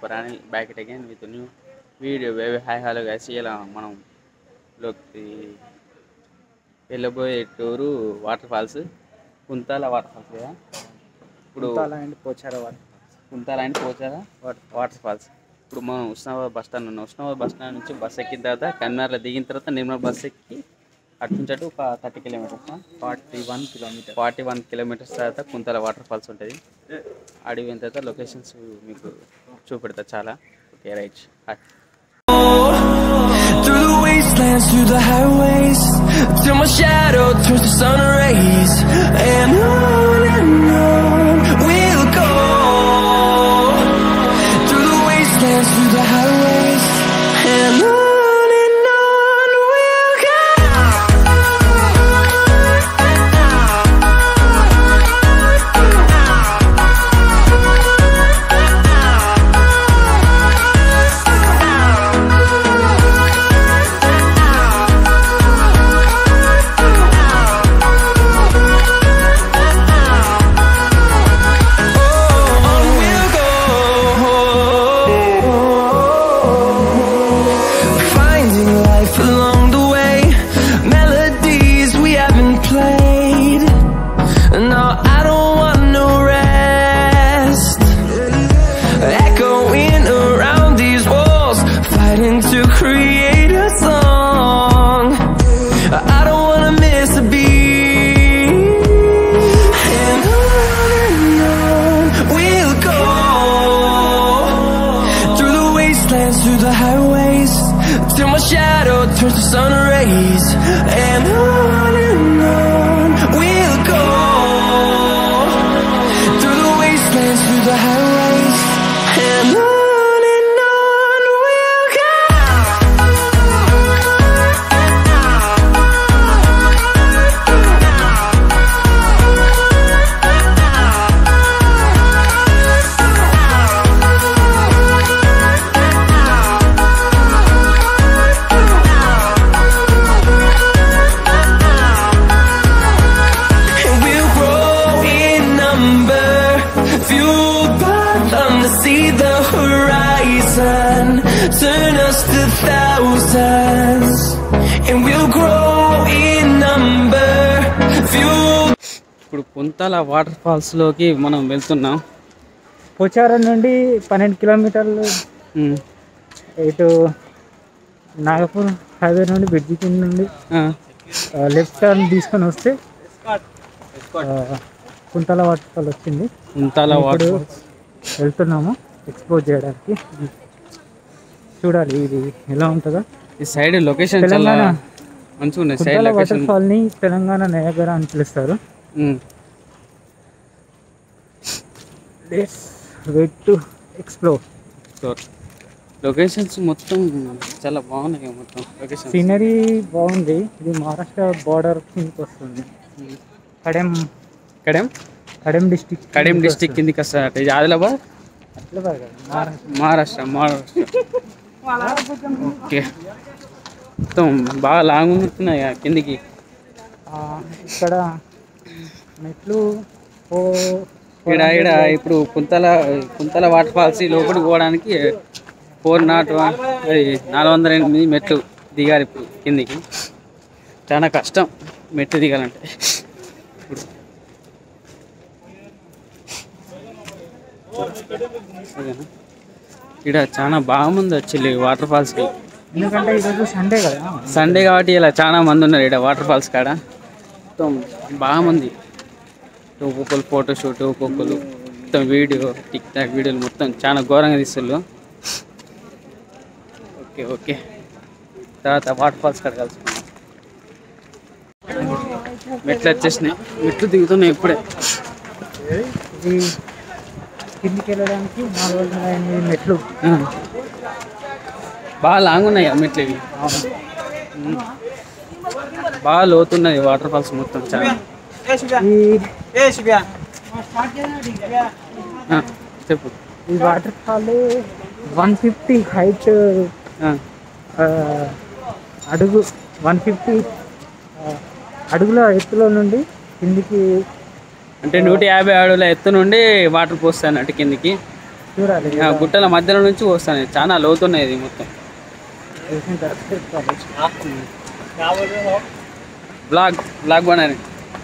Super అని back it again with new video వేవి hi hello guys ఇలా మనం లోకి వెళ్ళబోయే tour water falls Kuntala water falls కదా ఇప్పుడు and Pochara water Kuntala and Pochara water water falls ఇప్పుడు మనం ఉస్నాబాద్ బస్ స్టాండ్ ఉన్నాం ఉస్నాబాద్ బస్ స్టాండ్ నుంచి బస్ ఎక్కిన తర్వాత కన్మార్లో దిగిన తర్వాత నిర్మల్ బస్ ఎక్కి అటు నుంచి అటు ఒక thirty kilometres forty one kilometre forty one kilometres తర్వాత కుంతల వాటర్ ఫాల్స్ ఉంటుంది అడిగిన తర్వాత లొకేషన్స్ మీకు చూపెడతా చాలా okay right hi Through the wastelands, through the highways Till my shadow turns to sun rays And on and on we'll go Through the wastelands, through the highways And on and on we'll go on we'll go Finding life along the way Melodies we haven't played No, I don't want no rest Echoing around these walls Fighting to create a song I don't wanna miss a beat And on and on we'll go Through the wastelands, through the highways Till my shadow turns to sun rays And on and on we'll go Through the wastelands, through the highways And on and on we'll go And we'll grow in number, fueled by them to see the horizon, turn us to thousands. And we'll grow in number, fueled. ఇప్పుడు Kuntala water ఫాల్స్లోకి మనం వెళ్తున్నాం పోచారం నుండి పన్నెండు కిలోమీటర్లు ఉమ్, ఇటు Nagpur highway నుండి bridge కింద నుండి ఆ, లెఫ్ట్ టర్న్ తీసుకొని వస్తే ఆ, కుంతల వాటర్ ఫాల్ వచ్చింది కుంతాల ఇప్పుడు వాటర్ ఫాల్స్ వెళ్తున్నాము ఎక్స్పోజ్ చేయడానికి చూడాలి ఇది ఎలా ఉంటుందో ఈ సైడ్ లొకేషన్ చాలా తెలంగాణ మంచిగా ఉన్నాయి side Kuntala water location fall ని తెలంగాణ నయగర అని పిలుస్తారు wait to explore so locations మొత్తం చాలా బాగున్నాయి మొత్తం లొకేషన్ సీనరీ బాగుంది ఇది మహారాష్ట్ర బార్డర్ కిందకి వస్తుంది కడెం కడెం కడెం డిస్టిక్ కడెం డిస్టిక్ కిందికి వస్తారు ఇది ఆదిలాబాద్ అట్లా కాదు, మహారాష్ట్ర మహారాష్ట్ర మహారాష్ట్ర ఓకే మొత్తం బాగా లాంగ్ ఉంటున్నాయి ఆ కిందికి ఆ, ఇక్కడ మెట్లు ఓ ఇక్కడ ఇక్కడ ఇప్పుడు కుంతల కుంతల వాటర్ ఫాల్స్ ఈ లోపలికి పోవడానికి ఫోర్ నాట్ వన్ అది నాలుగు వందల ఎనిమిది మెట్లు దిగాలి ఇప్పుడు కిందికి చాలా కష్టం మెట్లు దిగాలంటే ఇప్పుడు ఓకేనా? ఇక్కడ చాలా బాగా మంది వచ్చింది వాటర్ ఫాల్స్కి ఎందుకంటే ఈరోజు సండే కదా సండే కాబట్టి ఇలా చాలా మంది ఉన్నారు ఇక్కడ వాటర్ ఫాల్స్ కాడ మొత్తం బాగా మంది ఒక్కొక్కరు ఫోటో షూట్ ఒక్కొక్కరు మొత్తం వీడియో టిక్ టాక్ వీడియోలు మొత్తం చాలా ఘోరంగా తీస్తున్నారు ఓకే ఓకే తర్వాత వాటర్ ఫాల్స్ కాడ కలుసుకున్నాం మెట్లు వచ్చేసినాయి మెట్లు దిగుతున్నాయి ఇప్పుడే ఇది కిందికి వెళ్ళడానికి నాలుగు వందల ఎనిమిది మెట్లు ఆ. బాగా లాంగ్ ఉన్నాయి ఆ మెట్లు ఇవి ఉమ్. బాగా లోతున్నది వాటర్ ఫాల్స్ మొత్తం చాలా ఈ ఆ, చెప్పు ఈ water fall one fifty height ఆ, అడుగు వన్ ఫిఫ్టీ అడుగుల ఎత్తులో నుండి కిందికి అంటే నూట యాభై అడుగుల ఎత్తు నుండి వాటర్ పోస్తాయి అన్నట్టు కిందికి చూడాలి ఆ గుట్టల మధ్యలో నుంచి వస్తాను చాలా లోతున్నాయి ఇది మొత్తం చూసిన తర్వాత తెలుసుకోవాలి. బ్లాగ్ బ్లాగ్ బనాలి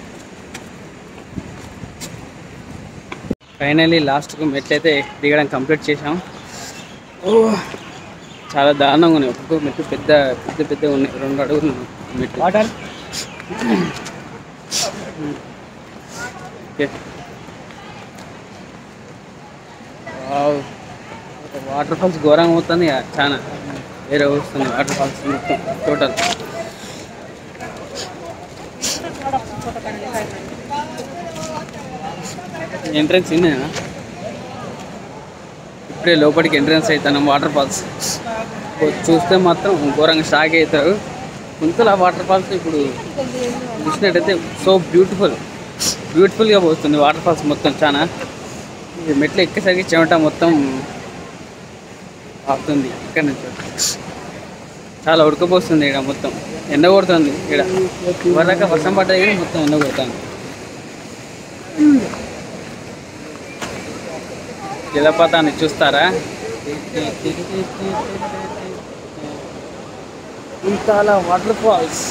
ఫైనల్లీ లాస్ట్కు మెట్లయితే దిగడం కంప్లీట్ చేసాం ఓ చాలా దారుణంగా ఉన్నాయి ఒక్కొక్క మెట్టు పెద్ద పెద్ద పెద్ద ఉన్నాయి రెండు అడుగులు ఉన్నాయి మెట్టు water okay wow. Water falls ఘోరంగా అవుతుంది ఇక చాలా వేరే వస్తుంది వాటర్ ఫాల్స్ మొత్తం టోటల్ ఎంట్రన్స్ ఇన్నేనా ఇప్పుడే లోపలికి ఎంట్రన్స్ అవుతాను వాటర్ ఫాల్స్ చూస్తే మాత్రం ఘోరంగా షాక్ అవుతారు కుంతల వాటర్ ఫాల్స్ ఇప్పుడు చూసినట్టయితే సో బ్యూటిఫుల్ బ్యూటిఫుల్గా పోతుంది వాటర్ ఫాల్స్ మొత్తం చాలా ఇది మెట్లు ఎక్కేసరికి చెమట మొత్తం ఆపుతుంది ఇక్కడ నుంచి చాలా ఉడకపోస్తుంది ఇక్కడ మొత్తం ఎండ కొడుతుంది ఇక్కడ వరక వర్షం పడ్డది కానీ మొత్తం ఎండ కొడుతుంది జలపాతాన్ని చూస్తారా ఇంతాల వాటర్ ఫాల్స్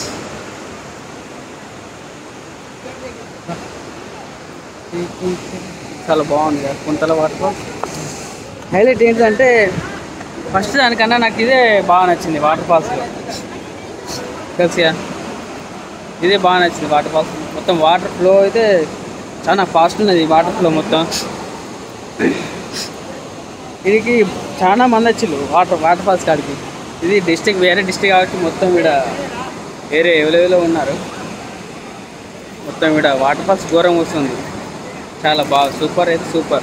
చాలా బాగుంది కదా కుంతల వాటర్ ఫాల్స్ హైలైట్ ఏంటంటే ఫస్ట్ దానికన్నా నాకు ఇదే బాగా నచ్చింది వాటర్ ఫాల్స్లో తెలుసుగా ఇదే బాగా నచ్చింది వాటర్ ఫాల్స్ మొత్తం వాటర్ ఫ్లో అయితే చాలా ఫాస్ట్ ఉన్నది వాటర్ ఫ్లో మొత్తం దీనికి చాలా మంది వచ్చిండ్రు వాటర్ వాటర్ ఫాల్స్ కాడికి ఇది డిస్టిక్ వేరే డిస్టిక్ కాబట్టి మొత్తం ఇక్కడ వేరే ఎవరెవరో ఉన్నారు మొత్తం ఇక్కడ వాటర్ ఫాల్స్ ఘోరం వస్తుంది చాలా బాగా సూపర్ అయితే super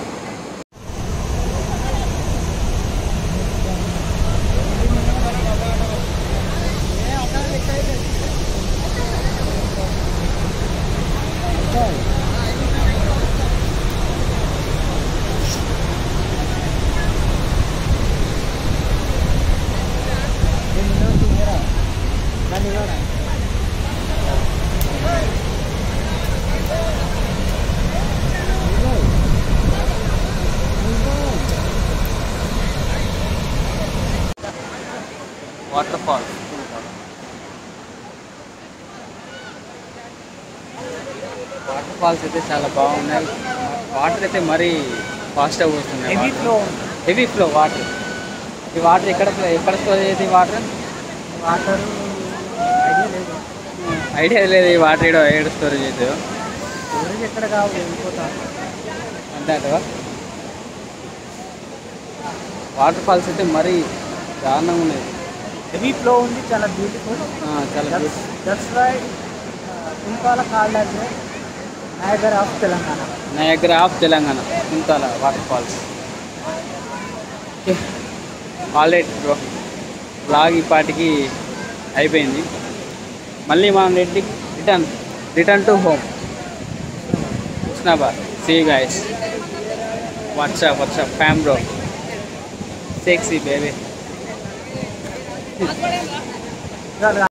water falls water falls అయితే చాలా బాగున్నాయి వాటర్ అయితే మరీ ఫాస్ట్గా పోతున్నాయి heavy flow heavy flow water ఈ వాటర్ ఎక్కడ ఎక్కడ స్టోర్ అయ్యేది వాటర్ వాటర్ ఐడియా లేదు ఐడియా లేదు ఈ వాటర్ ఏడో ఏడు స్టోరేజ్ అయితే స్టోరేజ్ ఎక్కడ కావాలి వెళ్ళిపోతాం అంతే అంటవా వాటర్ ఫాల్స్ అయితే మరీ దారుణంగా ఉన్నాయి హెవీ ఫ్లో ఉంది చాలా బ్యూటిఫుల్ ఆ, చాలా that's that's why Kuntala called Niagara of Telangana Niagara of Telangana Kuntala water falls all right bro blog ఈ పాటికి అయిపోయింది మళ్ళీ మనం ready return return to home Husnabad see guys what's up what's up fam bro sexy baby